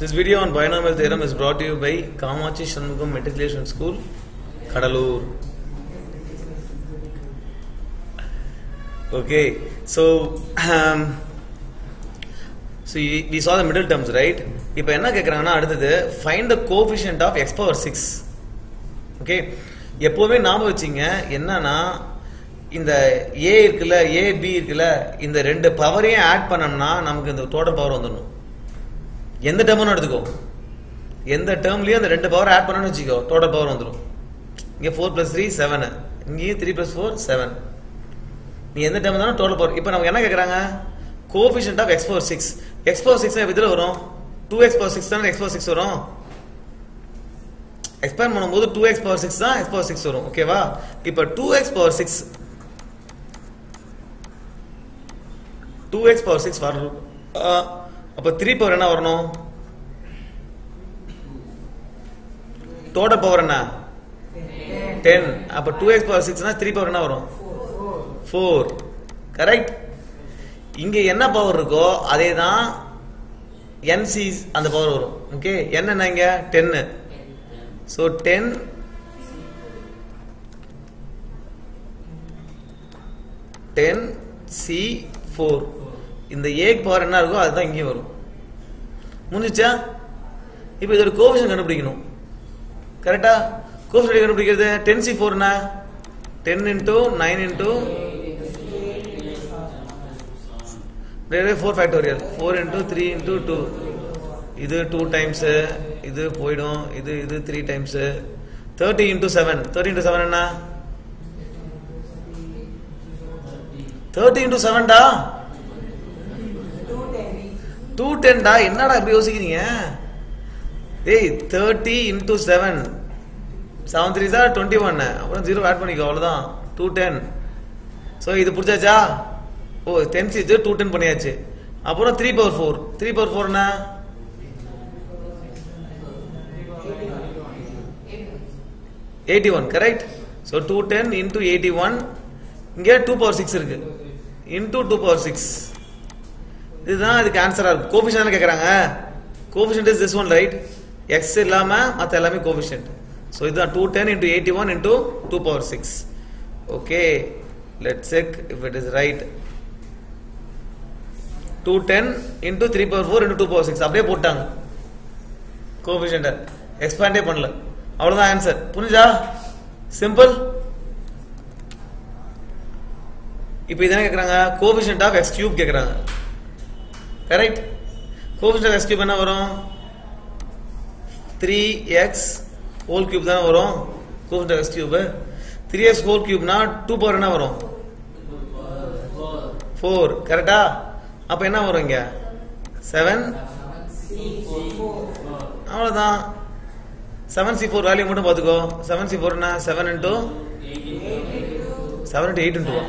This video on binomial theorem is brought to you by Kamachi Shanmugam Matriculation School, Kadalur. Okay, so um, so you- we saw the middle terms, right? இப்போ என்ன கேட்குறாங்கன்னா அடுத்தது find the coefficient of x power six okay எப்போவுமே ஞாபகம் வச்சிங்க என்னன்னா இந்த ஏ இருக்குல்ல ஏ பி இருக்குல்ல இந்த ரெண்டு பவரையும் ஆட் பண்ணோம்னா நமக்கு இந்த டோட்டல் பவர் வந்துடணும் எந்த டேர்ம்னு எடுத்துக்கோ எந்த டேர்ம்லயும் அந்த ரெண்டு பவர் ஆட் பண்ணணும்னு வச்சுக்கோ டோட்டல் பவர் வந்துடும் இங்கே ஃபோர் ப்ளஸ் த்ரீ செவனு இங்கேயும் த்ரீ ப்ளஸ் ஃபோர் செவன் நீ எந்த டைம் தானே டோட்டல் பவர் இப்போ நமக்கு என்ன கேட்குறாங்க coefficient of x power six x power six இதில் வரும் டூ எக்ஸ் பவர் சிக்ஸ் தானே எக்ஸ் பவர் சிக்ஸ் வரும் எக்ஸ்பேண்ட் பண்ணும்போது டூ எக்ஸ் பவர் சிக்ஸ் தான் எக்ஸ் பவர் சிக்ஸ் வரும் ஓகேவா இப்போ two x power six two x power six வரும் அப்போ த்ரீ பவர் என்ன வரணும் டோட்டல் பவர் என்ன டென் அப்போ டூ எக்ஸ் பவர் சிக்ஸ்னா த்ரீ பவர் என்ன வரும் ஃபோர் கரெக்ட் இங்க என்ன பவர் இருக்கோ அதே தான் என்சி அந்த பவர் வரும் ஓகே என்ன இங்க டென்னு so ten ten C four இந்த ஏக்கு பவர் என்ன இருக்கோ அதுதான் இங்கேயும் வரும் முடிஞ்சிச்சா இப்போ இதோட கோவிஷன் கண்டுபிடிக்கணும் கரெக்டா கோவிஷன் கண்டுபிடிக்கிறது டென் சி ஃபோர்னா ten into nine into four factorial four into three into two இது டூ டைம்ஸு இது போயிடும் இது இது three times thirty into seven thirty into seven என்ன தேர்ட்டி இன்டூ செவன்டா டூ டென்டா என்னடா இப்படி யோசிக்கிறீங்க ஏய் thirty into seven seven three sir twenty one அப்புறம் ஜீரோ ஆட் பண்ணிக்கோ அவ்வளோதான் டூ டென் ஸோ இது பிடிச்சாச்சா ஓ டென் சீச்சு டூ டென் பண்ணியாச்சு அப்புறம் three power four three power four என்ன eighty one correct so two ten into eighty one இங்கே டூ பவர் சிக்ஸ் இருக்கு இன்டூ டூ பவர் சிக்ஸ் இதுதான் இதுக்கு ஆன்சரா இருக்கு கோபிஷன் கேட்குறாங்க coefficient is this one right x இல்லாம மற்ற எல்லாமே கோபிஷன் ஸோ இதுதான் two ten into eighty one into two power six okay let check if it is right two ten into three power four into two power six அப்படியே போட்டாங்க கோபிஷன்ட்டை எக்ஸ்பேண்டே பண்ணல அவ்வளோதான் answer புரிஞ்சா simple இப்போ இது என்ன கேட்குறாங்க கோபிஷன்ட் ஆஃப் எக்ஸ் கியூப் கேட்குறாங்க correct coefficient of x cube என்ன வரும் த்ரீ எக்ஸ் ஹோல் கியூப் தானே வரும் coefficient of x cube three x whole கியூப்னா டூ பவர் என்ன வரும் ஃபோர் கரெக்டா அப்போ என்ன வரும் இங்க செவன் அவ்வளோதான் செவன் சி ஃபோர் வேல்யூ மட்டும் பார்த்துக்கோ செவன் சி ஃபோர் என்ன seven into seven into eight into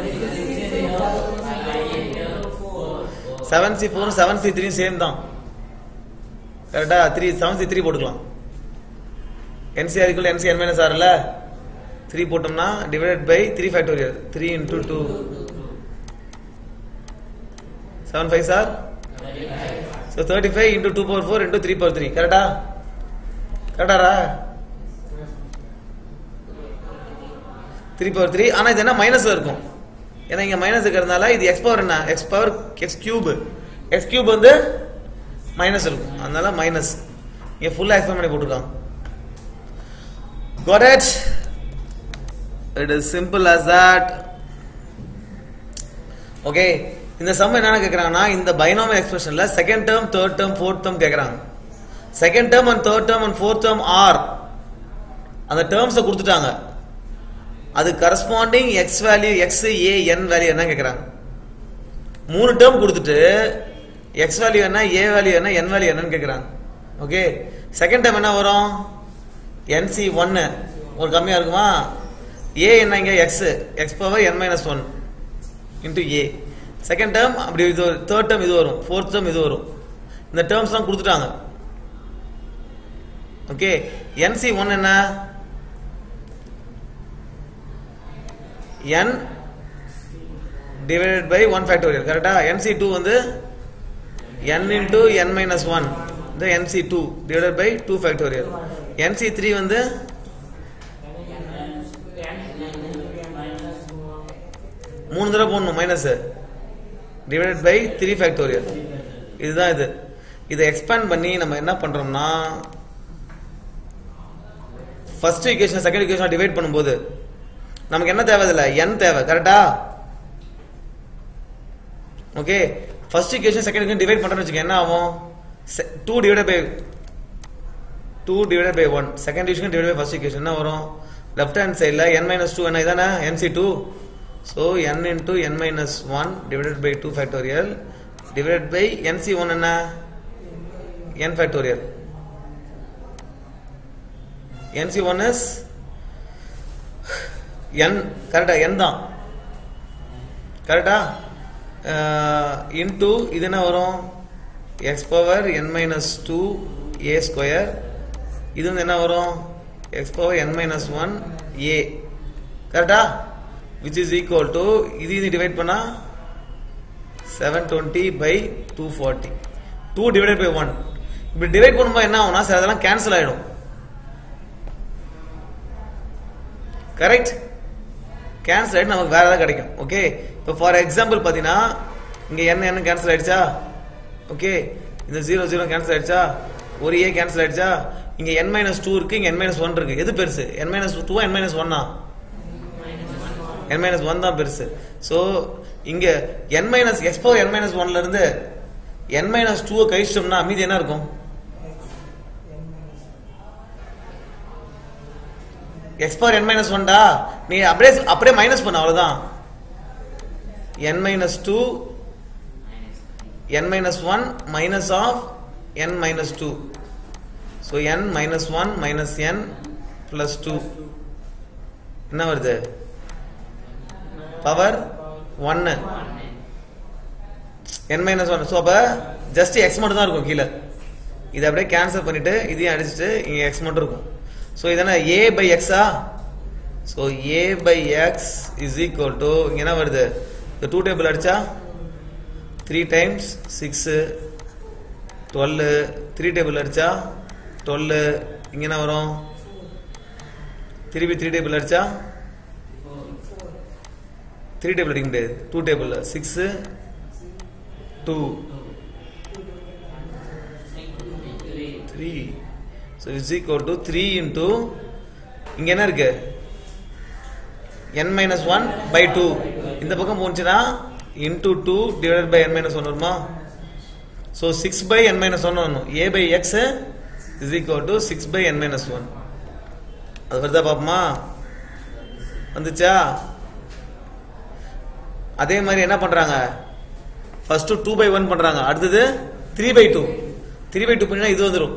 seven C ஃபோரும் செவன் சி த்ரீ சேம் தான் கரெக்டா த்ரீ செவன் சி த்ரீ போட்டுக்கலாம் nCr equal nC n minus ஆர்ல த்ரீ போட்டோம்னா divided by three factorial three into two seven five sir so thirty five into two power four into three power three கரெக்டா கரெக்டாரா three power three ஆனால் இது என்ன மைனஸில் இருக்கும் ஏன்னா இங்கே மைனஸ் இருக்கிறதுனால இது எக்ஸ் பவர் என்ன x power x cube x cube வந்து மைனஸ் இருக்கும் அதனால மைனஸ் இங்கே ஃபுல்லாக எக்ஸ்பிளைன் பண்ணி போட்டிருக்காங்க got it it is simple as that okay இந்த சம் என்னன்னு கேக்குறாங்கன்னா இந்த பைனாமியல் எக்ஸ்பிரஷன்ல second term third term fourth term கேக்குறாங்க second term and third term and fourth term are அந்த டேர்ம்ஸை கொடுத்துட்டாங்க அது corresponding x value x a n value என்ன கேக்குறாங்க மூணு டேர்ம் கொடுத்துட்டு எக்ஸ் வேல்யூ என்ன ஏ வேல்யூ என்ன என் வேல்யூ என்னன்னு கேக்குறாங்க ஓகே செகண்ட் டேர்ம் என்ன வரும் என்சி ஒன்னு ஒரு கம்மியா இருக்குமா ஏ என்ன இங்க x x power n minus one into a second term அப்படி இது தேர்ட் டேர்ம் இது வரும் ஃபோர்த் டேர்ம் இது வரும் இந்த டேர்ம்ஸ்லாம் கொடுத்துட்டாங்க ஓகே என்சி ஒன் என்ன n divided by one factorial கரெக்டா என்சி டூ வந்து n into n minus one இந்த nC two divided by two factorial nC three வந்து மூணு தடவை போடணும் minus divided by three factorial இதுதான் இது இதை எக்ஸ்பேண்ட் பண்ணி நம்ம என்ன பண்றோம்னா first equation second equation divide பண்ணும்போது நமக்கு என்ன தேவை இதில் n தேவை கரெக்டா okay first equation second equation divide பண்றோம்னு வச்சுக்க என்ன ஆகும் two divide by two divide by one second equation divide by first equation என்ன வரும் லெஃப்ட் ஹேண்ட் சைடில் n மைனஸ் டூ என்ன இதானே nC two so n into n minus one divided by two factorial divided by nC one என்ன n factorial nC one is n கரெக்டா n தான் கரெக்டா into இது என்ன வரும் x power n minus two a square இது வந்து என்ன வரும் x power n minus one a கரெக்டா விச் இஸ் ஈக்குவல் டு இது இது டிவைட் பண்ணா seven twenty by two forty two divided by one இப்படி டிவைட் பண்ணும்போது என்ன ஆகும்னா சார் அதெல்லாம் கேன்சல் ஆயிடும் கரெக்ட் கேன்சல் ஆகிட்டு நமக்கு வேற ஏதாவது கிடைக்கும் ஓகே இப்போ ஃபார் எக்ஸாம்பிள் பார்த்தீங்கன்னா இங்கே என்ன என்ன கேன்சல் ஆயிடுச்சா ஓகே இந்த ஜீரோ ஜீரோ கேன்சல் ஆயிடுச்சா ஒரு ஏ கேன்சல் ஆயிடுச்சா இங்கே என் மைனஸ் டூ இருக்கு இங்கே என் மைனஸ் ஒன் இருக்கு எது பெருசு n minus two n minus ஒன்னா என் மைனஸ் ஒன் தான் பெருசு ஸோ இங்கே n minus x power n minus ஒன்ல இருந்து என் மைனஸ் டூவை கழிச்சிட்டோம்னா மீதி என்ன இருக்கும் எக்ஸ் பவர் என் மைனஸ் ஒன்டா நீ அப்படியே அப்படியே மைனஸ் பண்ண அவ்வளவுதான் n minus two n minus one minus of n minus two so n minus one minus n plus two என்ன வருது பவர் ஒன்னு என் மைனஸ் ஒன் ஸோ அப்போ ஜஸ்ட் எக்ஸ் மட்டும் தான் இருக்கும் கீழே இதை அப்படியே கேன்சல் பண்ணிட்டு இதையும் அடிச்சுட்டு இங்கே எக்ஸ் மட்டும் இருக்கும் ஸோ இதென்ன ஏ பை எக்ஸா so a by x is equal to இங்கே என்ன வருது இந்த டூ டேபிள் அடிச்சா three times six twelve three table அடிச்சா டுவெல்லு இங்கே என்ன வரும் திருப்பி த்ரீ டேபிள் அடிச்சா த்ரீ டேபிள் அடிக்க முடியாது two table six two three so is equal to three into இங்கே என்ன இருக்கு n minus one by two இந்த பக்கம் போச்சுன்னா into two divide by n minus one வருமா so six by n minus one வரணும் a by x is equal to six by n minus one அது வருதா பாப்போமா வந்துச்சா அதே மாதிரி என்ன பண்றாங்க ஃபர்ஸ்ட் டூ பை ஒன் பண்றாங்க அடுத்தது three by two three by two பண்ணினா இது வந்துடும்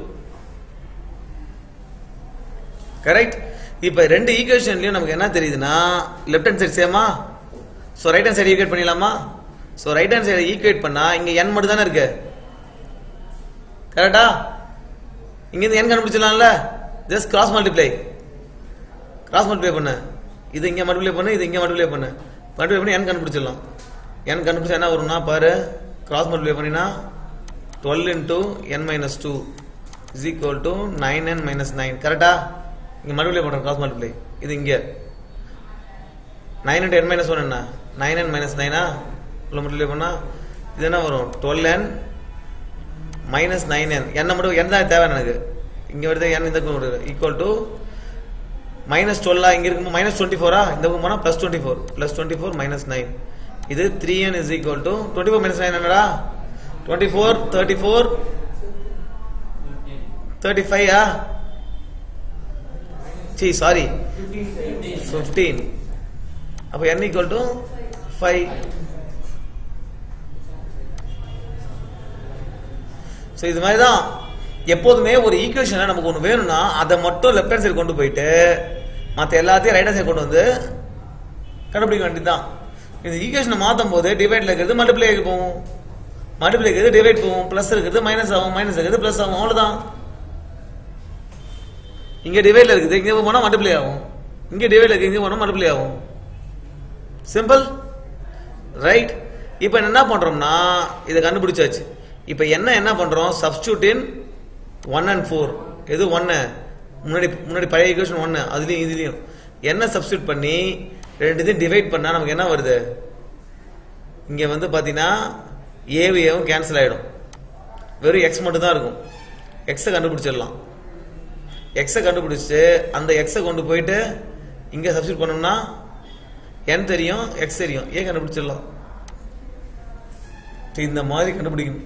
கரெக்ட் இப்போ ரெண்டு ஈக்குவேஷன்லயும் நமக்கு என்ன தெரியுதுன்னா லெஃப்ட் ஹேண்ட் சைடு சேமா so right hand side equate பண்ணிடலாமா so right hand side equate பண்ணா இங்க n மட்டும் தானே இருக்கு கரெக்டா இங்கேருந்து n கண்டுபிடிச்சிடலாம்ல just cross multiply cross multiply பண்ணு இது இங்க மல்டிப்ளை பண்ணு இது இங்க மல்டிப்ளை பண்ணு மல்டிப்ளை பண்ணி n கண்டுபிடிச்சிடலாம் n கண்டுபிடிச்சா என்ன வரும்னா பாரு கிராஸ் மல்டிப்ளை பண்ணினா twelve into n minus two is equal to nine n minus nine கரெக்டா இங்க மல்டிப்ளை பண்றோம் கிராஸ் மல்டிப்ளை இது இங்க nine into n minus one என்ன நைன் என் மைனஸ் நைனா உள்ள மல்டிப்ளை பண்ணா இது என்ன வரும் twelve n minus nine n என்ன மட்டும் என் தான் தேவை எனக்கு இங்க வருது என் இந்த பக்கம் வருது ஈக்குவல் டு மைனஸ் டுவெல்லா இங்க இருக்கும் மைனஸ் டுவெண்ட்டி ஃபோரா இந்த பக்கம் போனா plus twenty four plus twenty four minus nine இது three n is equal to twenty four minus nine என்னடா twenty four thirty four thirty ஃபைவா சி சாரி ஃபிஃப்டீன் அப்போ n equal to five so இது மாதிரி தான் எப்போதுமே ஒரு ஈக்குவேஷனை நமக்கு ஒன்று வேணும்னா அதை மட்டும் லெஃப்ட் ஹேண்ட் சைடு கொண்டு போயிட்டு மற்ற எல்லாத்தையும் ரைட் ஹேண்ட் சைடு கொண்டு வந்து கண்டுபிடிக்க வேண்டியதுதான் இந்த ஈக்குவேஷனை மாற்றும் போது டிவைட்ல இருக்கிறது மல்டிப்ளை போகும் மல்டிப்ளை இருக்கிறது டிவைட் போகும் ப்ளஸ் இருக்கிறது மைனஸ் ஆகும் மைனஸ் இருக்கிறது ப்ளஸ் ஆகும் அவ்வளோதான் இங்க டிவைட்ல இருக்குது இங்க போனா மல்டிப்ளை ஆகும் இங்க டிவைட்ல இருக்கு இங்க போனா மல்டிப்ளை ஆகும் சிம்பிள் ரைட் இப்போ என்ன பண்றோம்னா இதை கண்டுபிடிச்சாச்சு இப்போ என்ன என்ன பண்றோம் substitute in one and four எது ஒன்று முன்னாடி முன்னாடி பழைய ஈக்குவேஷன் ஒன்று அதுலேயும் இதுலேயும் என்ன சப்ஸ்டியூட் பண்ணி ரெண்டு இதையும் டிவைட் பண்ணால் நமக்கு என்ன வருது இங்கே வந்து பார்த்தீங்கன்னா ஏவு ஏவும் கேன்சல் ஆகிடும் வெறும் எக்ஸ் மட்டும் தான் இருக்கும் எக்ஸை கண்டுபிடிச்சிடலாம் எக்ஸை கண்டுபிடிச்சிட்டு அந்த எக்ஸை கொண்டு போயிட்டு இங்கே சப்ஸ்டியூட் பண்ணோம்னா என் தெரியும் எக்ஸ் தெரியும் ஏன் கண்டுபிடிச்சிடலாம் சரி, இந்த மாதிரி கண்டுபிடிக்கணும்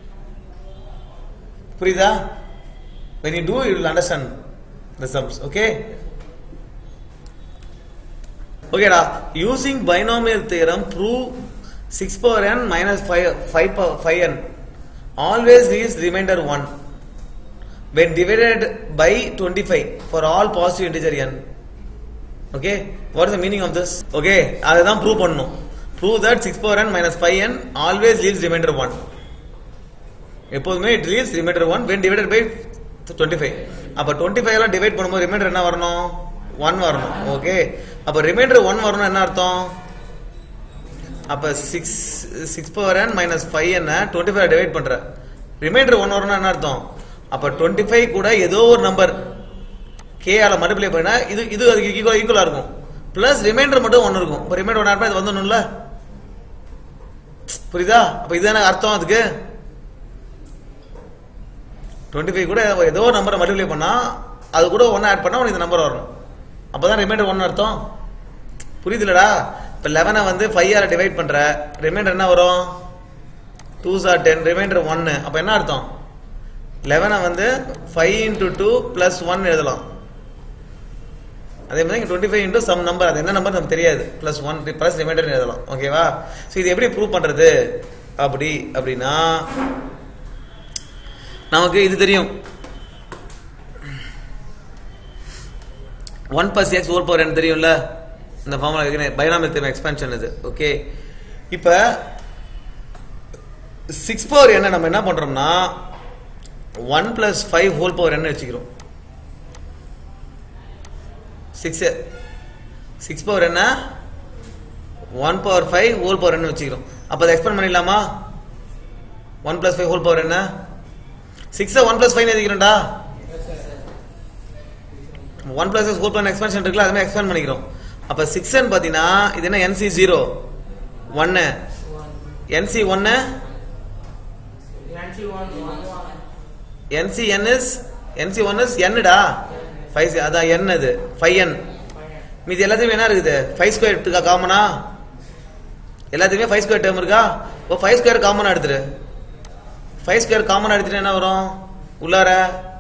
புரியுதா when you do you will understand the sums okay ஓகேடா using binomial theorem prove six power n minus five five five n always is remainder one when divided by 25 for all positive integer n okay what is the meaning of this okay அதுதான் prove பண்ணணும் prove that 6 power n minus 5n always leaves remainder 1 எப்போதுமே it leaves remainder 1 when divided by 25 அப்ப 25 எல்லாம் divide பண்ணும்போது reminder என்ன வரணும் 1 வரணும் okay அப்ப ரிமைண்டர் 1 வரணும் என்ன அர்த்தம் அப்ப 6 6 பவர் n மைனஸ் 5 என்ன 25 டிவைட் பண்ற ரிமைண்டர் 1 வரணும் என்ன அர்த்தம் அப்ப 25 கூட ஏதோ ஒரு நம்பர் k ஆல மல்டிப்ளை பண்ணா இது இது அதுக்கு ஈக்குவல் ஈக்குவலா இருக்கும் பிளஸ் ரிமைண்டர் மட்டும் ஒன்னு இருக்கும் இப்போ ரிமைண்டர் ஒன் இது வந்துடணும்ல புரியுதா அப்ப இதுதானே அர்த்தம் அதுக்கு 25 கூட ஏதோ ஒரு நம்பரை மல்டிப்ளை பண்ணா அது கூட ஒன்னு ஆட் பண்ணா உனக்கு இந்த நம்பர் வரணும் அப்பதான் ரிமைண்டர் ஒன்னு அர்த்தம் புரியுதுலடா இப்ப லெவனை வந்து ஃபைவ் ஆல டிவைட் பண்ற ரிமைண்டர் என்ன வரும் டூ சார் டென் ரிமைண்டர் ஒன்னு அப்ப என்ன அர்த்தம் லெவனை வந்து five into two plus one எழுதலாம் அதே மாதிரி இங்கே twenty five into some number அது என்ன நம்பர் நமக்கு தெரியாது பிளஸ் ஒன் பிளஸ் ரிமைண்டர் எழுதலாம் ஓகேவா ஸோ இது எப்படி ப்ரூவ் பண்ணுறது அப்படி அப்படின்னா நமக்கு இது தெரியும் one plus x whole power எனக்கு தெரியும்ல இந்த ஃபார்முலா பைனாமியல் தெரியும் எக்ஸ்பென்ஷன் இது ஓகே இப்போ சிக்ஸ் பவர் என்ன நம்ம என்ன பண்றோம்னா one plus five whole power என்ன வச்சுக்கிறோம் சிக்ஸ் சிக்ஸ் பவர் என்ன one power five whole power என்ன வச்சுக்கிறோம் அப்போ அதை எக்ஸ்பெண்ட் பண்ணிடலாமா one plus five whole power என்ன சிக்ஸை ஒன் பிளஸ் ஃபைவ் எழுதிக்கிறோம்டா one plus whole power expansion இருக்குல்ல அதுமாதிரி எக்ஸ்பெண்ட் பண்ணிக்கிறோம் அப்போ சிக்ஸ்ன்னு பார்த்தீங்கன்னா இது என்ன என்சி ஜீரோ ஒன்னு என்சி ஒன்னு n c n is n c one is என்னடா ஃபைவ் அதான் என் அது ஃபைவ் என் மீதி எல்லாத்தையுமே என்ன இருக்குது ஃபைவ் ஸ்கொயர் இருக்கா காமனா எல்லாத்தையுமே ஃபைவ் ஸ்கொயர் டேர்ம் இருக்கா இப்போ ஃபைவ் ஸ்கொயர் காமனா எடுத்துரு ஃபைவ் ஸ்கொயர் காமனா எடுத்துட்டு என்ன வரும் உள்ளார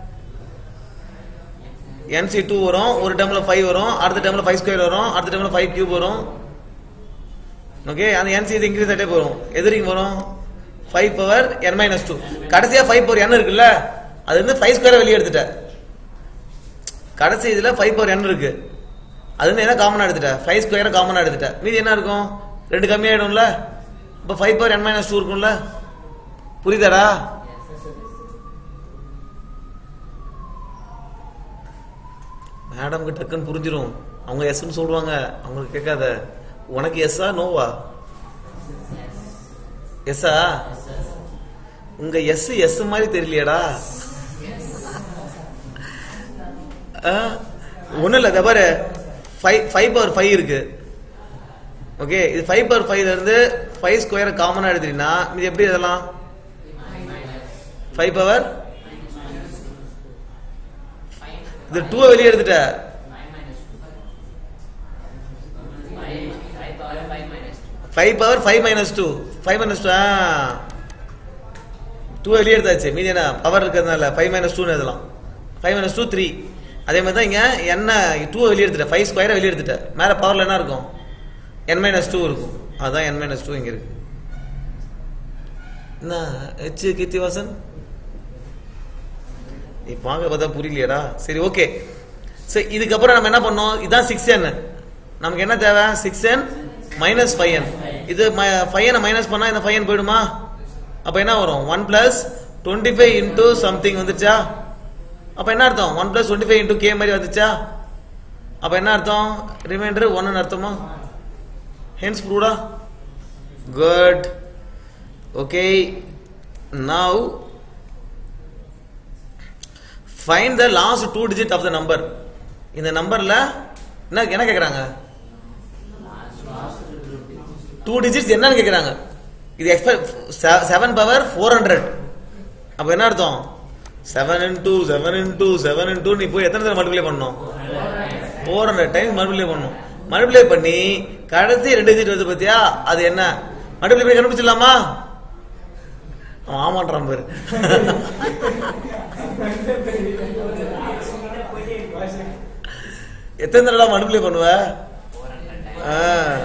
என்சி டூ வரும் ஒரு டேர்ம்ல ஃபைவ் வரும் அடுத்த டேர்ம்ல ஃபைவ் ஸ்கொயர் வரும் அடுத்த டேர்ம்ல ஃபைவ் கியூப் வரும் ஓகே அந்த என்சி இது இன்க்ரீஸ் ஆகிட்டே போகும் எதிரிங்க வரும் five power n minus two கடைசியா ஃபைவ் பவர் என் இருக்குல்ல அது வந்து ஃபைவ் ஸ்கொயரை வெளியே எடுத்துட்டேன் கடைசி இதுல ஃபைவ் பவர் என் இருக்கு அது வந்து என்ன காமனா எடுத்துட்டேன் ஃபைவ் ஸ்கொயரை காமனா எடுத்துட்டேன் மீதி என்ன இருக்கும் ரெண்டு கம்மியாயிடும்ல இப்போ five power n minus two இருக்கும்ல புரியுதாடா மேடம்க்கு டக்குன்னு புரிஞ்சிடும் அவங்க எஸ்ன்னு சொல்லுவாங்க அவங்களுக்கு கேட்காத உனக்கு எஸ்ஸா நோவா எஸ்ஸா உங்க எஸ் எஸ் மாதிரி தெரியலையாடா ஒன்றும் இல்லை பாரு ஃபைவ் ஃபைவ் பவர் ஃபைவ் இருக்கு ஓகே இது ஃபைவ் பவர் ஃபைவ்ல இருந்து ஃபைவ் ஸ்கொயரை காமனாக எடுத்தீங்கன்னா இது எப்படி இதெல்லாம் ஃபைவ் பவர் இது டூவை வெளியே எடுத்துட்ட five power five minus two five minus two two வெளியே எடுத்தாச்சு மீதி என்ன பவர் இருக்கிறதுனால ஃபைவ் மைனஸ் டூன்னு எழுதலாம் ஃபைவ் மைனஸ் டூ த்ரீ அதே மாதிரி தான் இங்கே என்ன டூவை வெளியே எடுத்துட்டேன் ஃபைவ் ஸ்கொயரை வெளியே எடுத்துட்டேன் மேலே பவரில் என்ன இருக்கும் என் மைனஸ் டூ இருக்கும் அதுதான் என் மைனஸ் டூ இங்கே இருக்கு என்ன ஹெச் கீர்த்திவாசன் இப்போ வாங்க பார்த்தா புரியலையடா சரி ஓகே சரி இதுக்கப்புறம் நம்ம என்ன பண்ணோம் இதான் சிக்ஸ் என் நமக்கு என்ன தேவை six n minus five n இது ஃபைவ் என் மைனஸ் பண்ணா இந்த ஃபைவ் என் போயிடுமா அப்ப என்ன வரும் one plus twenty five into something வந்துச்சா அப்ப என்ன அர்த்தம் one plus twenty five into k மாதிரி வந்துச்சா அப்ப என்ன அர்த்தம் ரிமைண்டர் ஒன்னு அர்த்தமா ஹென்ஸ் ப்ரூடா good okay now find the last two digit of the number இந்த நம்பர்ல என்ன என்ன கேக்குறாங்க டூ டிஜிட்ஸ் என்னன்னு கேக்குறாங்க இது expect seven power four hundred அப்ப என்ன அர்த்தம் seven into seven into seven into நீ போய் எத்தனை தடவை மல்டிப்ளை பண்ணணும் ஃபோர் ஹண்ட்ரட் டைம் மல்டிப்ளை பண்ணும் மல்டிப்ளை பண்ணி கடைசி ரெண்டு டிஜிட் வருது பாத்தியா அது என்ன மல்டிப்ளை பண்ணி கண்டுபிடிச்சிடலாமா அவன் ஆமான்றான் பாரு எத்தனை தடவை மல்டிப்ளை பண்ணுவ ஆ.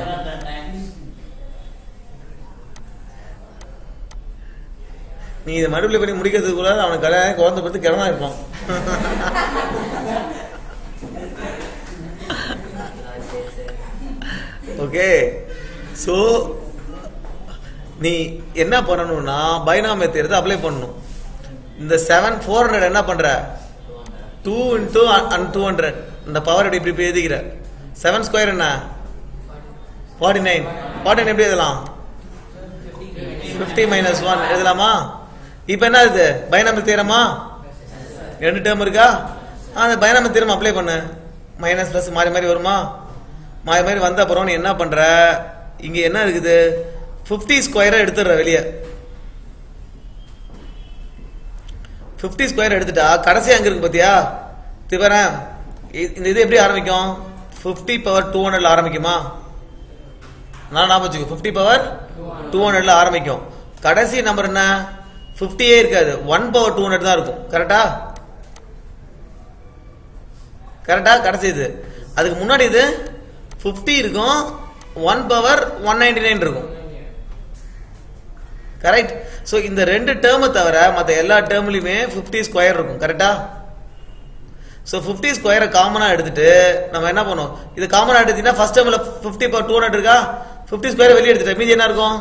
நீ இதை மல்டிப்ளை பண்ணி முடிக்கிறதுக்குள்ள அவனுக்கு கல்யாணம் குழந்தை பத்தி கிடமா இருப்பான் ஓகே சோ நீ என்ன பண்ணணும்னா பைனாமிய தேர்தல் அப்ளை பண்ணணும் இந்த செவன் ஃபோர் ஹண்ட்ரட் என்ன பண்ற two into and two hundred இந்த பவர் எப்படி இப்படி எழுதிக்கிற செவன் ஸ்கொயர் என்ன ஃபார்ட்டி நைன் ஃபார்ட்டி நைன் எப்படி எழுதலாம் ஃபிஃப்டி மைனஸ் ஒன் எழுதலாமா இப்போ என்ன இது பைனாமிய தேரமா ரெண்டு டேர்ம் இருக்கா ஆ, அந்த பைனாமிய தேரம் அப்ளை பண்ணு மைனஸ் ப்ளஸ் மாறி மாறி வருமா மாறி மாறி வந்த அப்புறம் நீ என்ன பண்ற இங்க என்ன இருக்குது 50 ஸ்கொயரை எடுத்துடுற வெளியே 50 ஸ்கொயர் எடுத்துட்டா கடைசி அங்க இருக்கு பாத்தியா திவரேன் இந்த இது எப்படி ஆரம்பிக்கும் 50 பவர் டூ ஹண்ட்ரட்ல ஆரம்பிக்குமா நான் ஞாபகம் வச்சுக்கோ 50 பவர் டூ ஹண்ட்ரட்ல ஆரம்பிக்கும் கடைசி நம்பர் என்ன 50 ஏ இருக்காது ஒன் பவர் டூ ஹண்ட்ரட் தான் இருக்கும் கரெக்டா கரெக்டா கடைசி இது அதுக்கு முன்னாடி இது 50 இருக்கும் one power one ninety nine இருக்கும் கரெக்ட் சோ இந்த ரெண்டு டேர்மை தவிர மற்ற எல்லா டேர்ம்லயுமே 50 ஸ்கொயர் இருக்கும் கரெக்டா சோ 50 ஸ்கொயரை காமனா எடுத்துட்டு நம்ம என்ன பண்ணுவோம் இது காமனா எடுத்தீங்கன்னா ஃபர்ஸ்ட் டேர்ம்ல 50 பவர் டூ ஹண்ட்ரட் இருக்கா 50 ஸ்கொயரை வெளியே எடுத்துட்டு மீதி என்ன இருக்கும்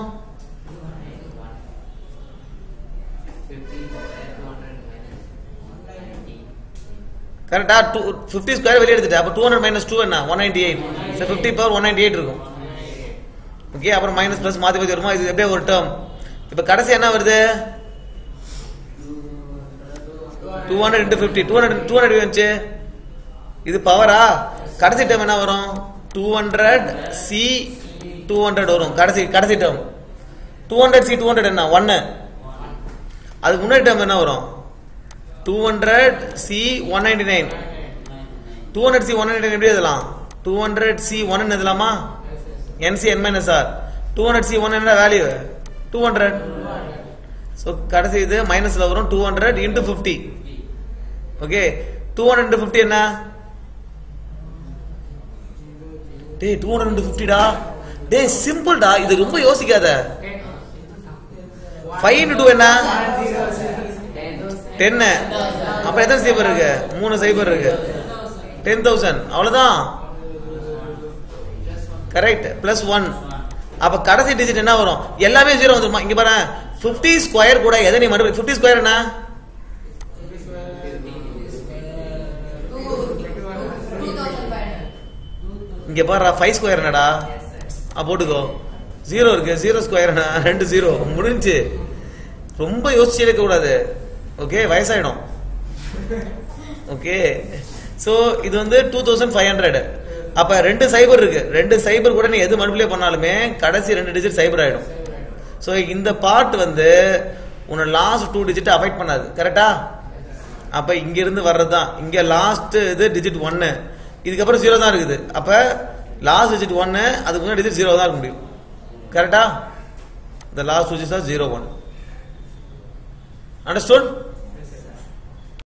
கரெக்டா டூ ஃபிஃப்டி ஸ்கொயர் வெளியே எடுத்துட்டு அப்போ டூ ஹண்ட்ரட் மைனஸ் டூ என்ன one ninety eight so fifty power one ninety eight இருக்கும் ஓகே அப்புறம் மைனஸ் ப்ளஸ் மாற்றி மாற்றி வருமா இது எப்படியே ஒரு டேர்ம் இப்போ கடைசி என்ன வருது two hundred into fifty two hundred two hundred வந்துச்சு இது பவரா கடைசி டேர்ம் என்ன வரும் two hundred c two hundred வரும் கடைசி கடைசி term two hundred c two hundred என்ன ஒன்னு அதுக்கு முன்னாடி டேர்ம் என்ன வரும் two hundred c one ninety nine two hundred c one ninety nine எப்படி எழுதலாம் டூ ஹண்ட்ரட் சி ஒன் எழுதலாமா n c n minus r two hundred c one என்ன வேல்யூ டூ ஹண்ட்ரட் ஸோ கடைசி இது மைனஸ்ல வரும் two hundred into fifty okay two hundred into fifty என்ன டேய் டூ ஹண்ட்ரட் இன்டூ ஃபிஃப்டிடா டேய் சிம்பிள்டா இது ரொம்ப யோசிக்காத ஃபைவ் இன்டூ டூ என்ன டென்னு அப்ப எத்தனை சைபர் இருக்கு மூணு சைபர் இருக்கு டென் தௌசண்ட் அவ்வளவுதான் கரெக்ட் பிளஸ் ஒன் அப்ப கடைசி டிஜிட் என்ன வரும் எல்லாமே ஜீரோ வந்துருமா இங்க பாரு 50 ஸ்கொயர் கூட எதை நீ மறுபடியும் 50 ஸ்கொயர் என்ன இங்க பாரு ஃபைவ் ஸ்கொயர் என்னடா ஆ போட்டுக்கோ ஜீரோ இருக்கு ஜீரோ ஸ்கொயர் என்ன ரெண்டு ஜீரோ முடிஞ்சு ரொம்ப யோசிச்சு இருக்க கூடாது ஓகே வயசாயிடும் ஓகே சோ இது வந்து டூ தௌசண்ட் ஃபைவ் ஹண்ட்ரட் அப்ப ரெண்டு சைபர் இருக்கு ரெண்டு சைபர் கூட நீ எது மல்டிப்ளை பண்ணாலுமே கடைசி ரெண்டு டிஜிட் சைபர் ஆயிடும் சோ இந்த பார்ட் வந்து உன்னை லாஸ்ட் டூ டிஜிட் அஃபெக்ட் பண்ணாது கரெக்டா அப்ப இங்க இருந்து வர்றதுதான் இங்க லாஸ்ட் இது டிஜிட் ஒன்னு இதுக்கப்புறம் ஜீரோ தான் இருக்குது அப்ப லாஸ்ட் டிஜிட் ஒன்னு அதுக்கு முன்னாடி டிஜிட் ஜீரோ தான் இருக்க முடியும் கரெக்டா இந்த லாஸ்ட் டிஜிட் தான் ஜீரோ ஒன் அண்டர்ஸ்டுட்